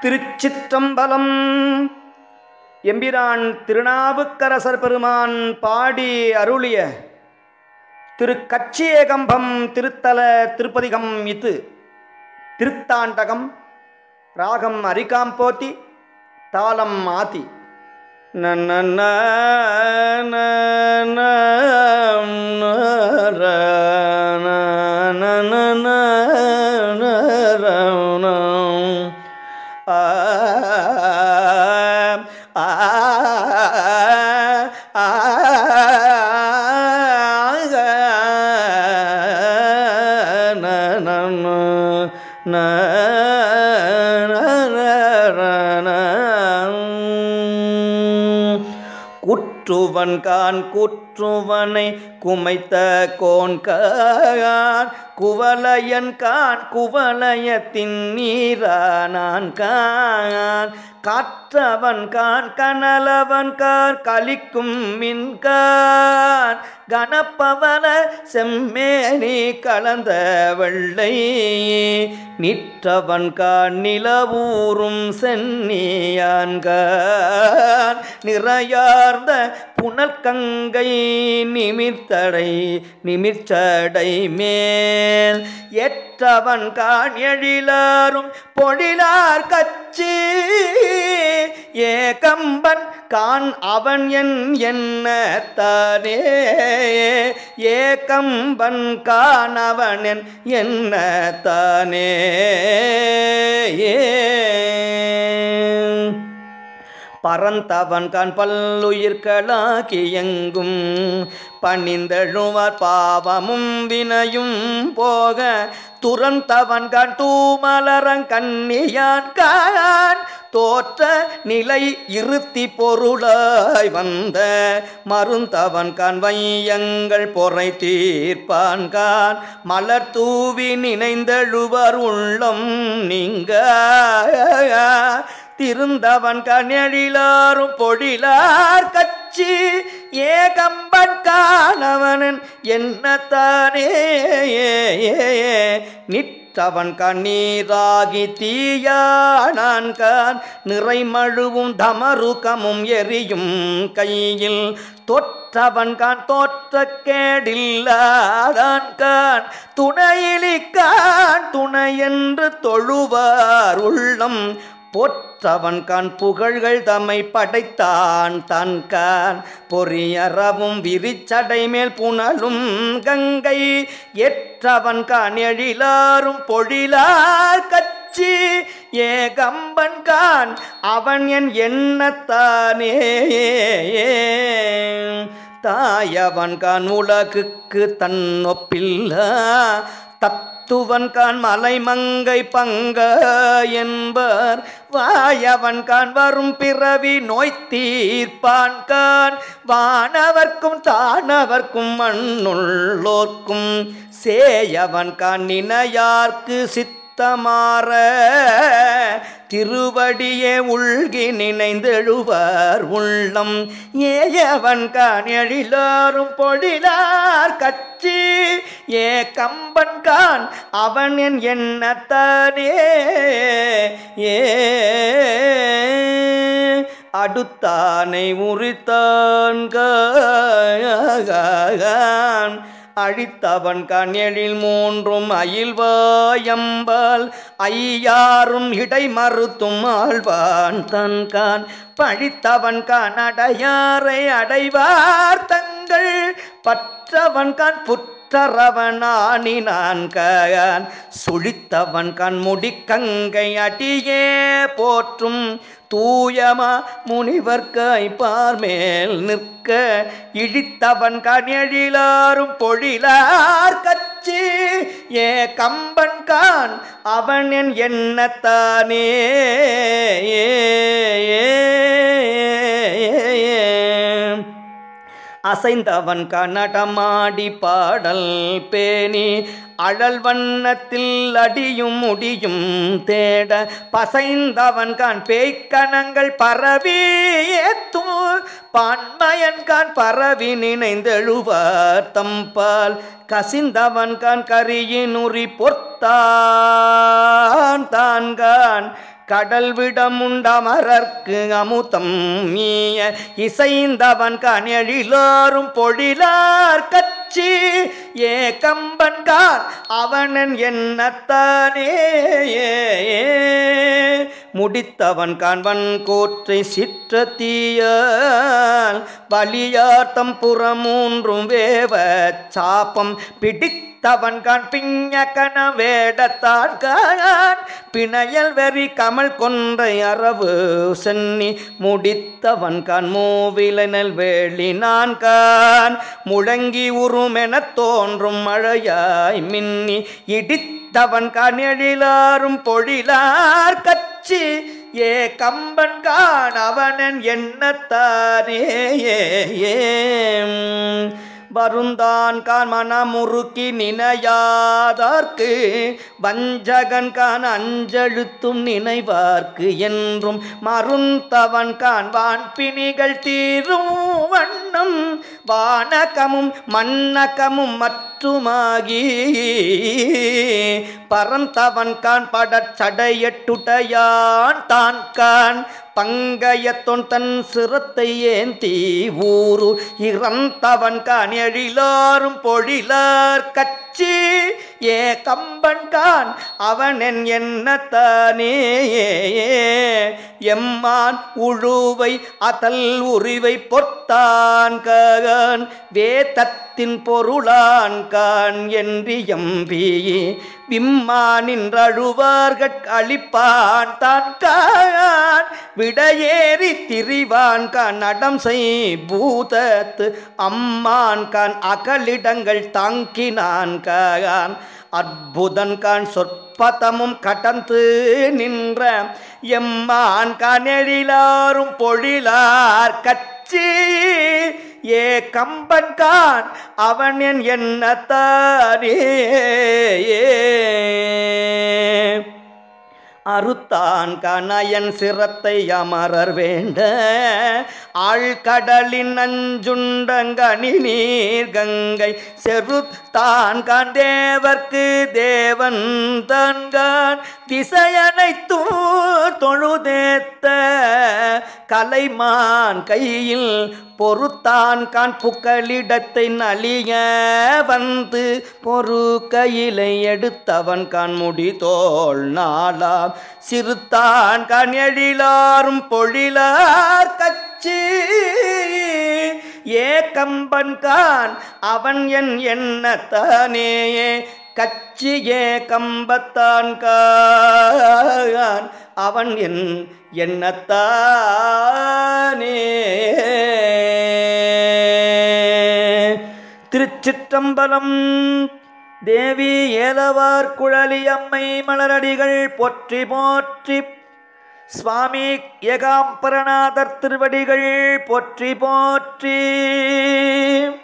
திருச்சிற்றம்பலம் எம்பிரான் திருநாவுக்கரசர் பெருமான் பாடி அருளிய திரு கச்சியேகம்பம் திருத்தல திருப்பதிகம் இது திருத்தாண்டகம் ராகம் அரிகாம்போத்தி தாளம் ஆதி நன்ன குற்றுவன் கான் குற்றுவனை குமைத்த கோன்கான் குவலயன் கான் குவலயத்தின் நீரானான் கான் காற்றவன் கான் கனலவன் கான் கலிக்கும் மின்கான் கனப்பவன செம்மேனி கலந்த வெள்ளை நிற்றவன் கான் நிலவூரும் சென்னியான்கான் நிறையார்ந்த புனல் கங்கை நிமிர்த்தடை நிமிர்ச்சடை மேல் எற்றவன் கான் எழிலாரும் பொழிலார் கச்சி ஏகம்பன் கான் அவன் என் என்ன தானே ஏகம்பன் கான் அவன் என் என்ன தானே பரந்தவன் கான் பல்லுயிர்களாகி எங்கும் பணிந்தழுவார் பாவமும் வினையும் போக துறந்தவன் கான் தூமலரங் கண்ணியான் கான் தோற்ற நிலை இருத்தி பொருளாய் வந்த மருந்தவன் கான் வையங்கள் பொறை தீர்ப்பான் கான் மலர் தூவி நினைந்தழுவர் உள்ளம் நீங்க திருந்தவன் கணெழிலாரும் பொழிலார் கச்சி ஏகம்பன் காணவனன் என்னத்தானே நிற்றவன் கண்ணீராகி தீயானான் கான் நிறைமழுவும் தமருகமும் எரியும் கையில் தொற்றவன் கான் தோற்ற கேடில்லாதான் கான் துணையிலிக்கான் துணை என்று தொழுவார் உள்ளம் போற்றவன் கான் புகழ்கள் தம்மை படைத்தான் தன் கான் பொறியறவும் விரிச்சடை மேல் புனலும் கங்கை எற்றவன் கான் எழிலாரும் பொழிலார் கச்சி ஏகம்பன் கான் அவன் என் எண்ணத்தானே தாயவன் கான் உலகுக்கு தன்னொப்பில்லா தத்துவன் கான் மலைமங்கை பங்க என்பர் வாயவன் கான் வரும் பிறவி நோய் தீர்ப்பான் கான் வானவர்க்கும் தானவர்க்கும் மண்ணுள்ளோர்க்கும் சேயவன் கான் நினையார்க்கு சித்த தமாற திருவடியே உள்கி நினைந்தெழுவார் உள்ளம் ஏயவன் கான் எழிலாரும் பொழிலார் கட்சி ஏ கம்பன் கான் அவன் என் எண்ணத்தானே ஏ அடுத்தானை உரித்தான் கான் அழித்தவன் கண்ணெழில் மூன்றும் அயில்வாயம்பால் ஐயாரும் இடை மறுத்தும் ஆழ்வான் தன்கான் பழித்தவன் கான் அடையாரை அடைவார் தங்கள் பற்றவன் கான் புற்ற புற்றரவனானினான் கயான் சுழித்தவன் கண்முடி கங்கை அடியே போற்றும் தூயமா முனிவர்காய் பார்மேல் நிற்க இழித்தவன் கணெழிலாரும் பொழிலார் கச்சி ஏ கம்பன் கான் அவன் என் எண்ணத்தானே அசைந்தவன் கனடமாடி பாடல் பேணி அழல் வண்ணத்தில் அடியும் முடியும் தேட பசைந்தவன் கான் பேய்க்கணங்கள் பரவி ஏத்தும் பான்மயன் கான் பரவி நினைந்தெழுவார் தம்பால் கசிந்தவன் கான் கரியின் உரி பொத்தான் தான்கான் கடல் விடமுண்டமரர்க்கு அமுதம் மீய இசைந்தவன் கனெழிலோரும் பொழிலார் கச்சி ஏ கம்பன்கார் அவனன் என்னத்தானே முடித்தவன் காண்பன் கோற்றை சிற்ற தீயால் வலியார்த்தம் புறமூன்றும் வேவ சாப்பம் பிடித்தவன் கான் பிஞ கண வேடத்தான் கான் பிணையல் வெறி கமல் கொன்றை அரவு சென்னி முடித்தவன் கான் மூவிலனல் வேளி நான் கான் முழங்கி உருமெனத் தோன்றும் மழையாய் மின்னி இடித்தவன் கனெழிலாரும் பொழிலார் கச்சி ஏ கம்பன் கான் அவனன் என்னத்தானே வருந்தான் கான் மனமுறுக்கி நினையாதார்க்கு வஞ்சகன் கான் அஞ்செழுத்தும் நினைவார்க்கு என்றும் மருந்தவன் கான் வான் பிணிகள் தீரும் வண்ணம் வானகமும் மன்னகமும் மற்றுமாகி பரந்தவன் கான் படச்சடையட்டுடையான் தான் கான் பங்கயத்தொன் தன் சிரத்தை ஏந்தி ஊரு இறந்தவன் கான் எழிலாரும் பொழிலார் கச்சி ஏ கம்பன் கான் அவனென் என்னத்தானே எம்மான் உழுவை அதல் உரிவை பொத்தான் கான் வேதத்தின் பொருளான் கான் என்று எம்பி விம்மானின்றழுவார்கட் அழிப்பான் தான் கான் விடையேறி திரிவான் கான் நடம் செய் பூதத்து அம்மான் கான் அகலிடங்கள் தாங்கினான் கான் அற்புதன் கான் சொற்பதமும் கடந்து நின்ற எம்மான் கான் எழிலாரும் பொழிலார் கச்சி ஏ கம்பன் கான் அவன் என் என்னத்தானே அறுத்தான் கணயன் சிரத்தை அமரர் வேண்ட ஆழ்கடலின் நஞ்சுண்டங்கனி நீர் கங்கை செருத்தான் கான் தேவர்க்கு தேவன் தன்கான் திசையனைத்தும் தொழுதேத்த கலைமான் கையில் பொறுத்தான் கான் புகலிடத்தை நலிய வந்து பொறு கையிலை எடுத்தவன் கான் முடி தோல் நாளாம் சிறுத்தான் கான் எழிலாரும் பொழிலார் கச்சி ஏ கம்பன் கான் அவன் என் என்னத்தானே கச்சி ஏ கம்பத்தான் கான் அவன் என் என்னத்தானே திருச்சிற்றம்பலம் தேவி ஏலவார் குழலி அம்மை மலரடிகள் போற்றி போற்றி சுவாமி ஏகாம்பரநாதர் திருவடிகள் போற்றி போற்றி